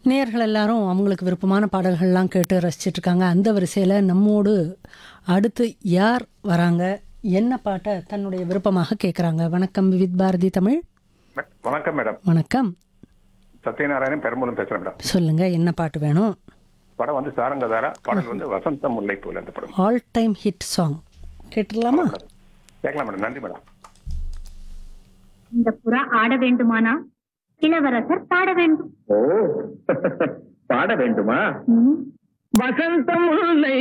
நேயர்கள் எல்லாரும் அவங்களுக்கு விருப்பமான பாடல்கள்லாம் கேட்டு ரசிச்சிட்டு இருக்காங்க அந்த வரிசையில் நம்மோடு அடுத்து யார் வராங்க என்ன பாட்டை தன்னுடைய விருப்பமாக கேட்குறாங்க வணக்கம் வித் பாரதி தமிழ் மே- வணக்கம் மேடம் வணக்கம் சத்யநாராயணன் பெரும்பலூர் பேசுறேன் மேடம் சொல்லுங்க என்ன பாட்டு வேணும் படம் வந்து சாரங்கதாரா பாடல் வந்து வசந்த முல்லை போல அந்த படம் ஆல் டைம் ஹிட் சாங் கேட்டுடலாமா கேட்கலாம் மேடம் நன்றி மேடம் இந்த புறா ஆட வேண்டுமானா இளவரசர் பாட வேண்டும் ஓ பாட வேண்டுமா ம். வசந்தம் முல்லை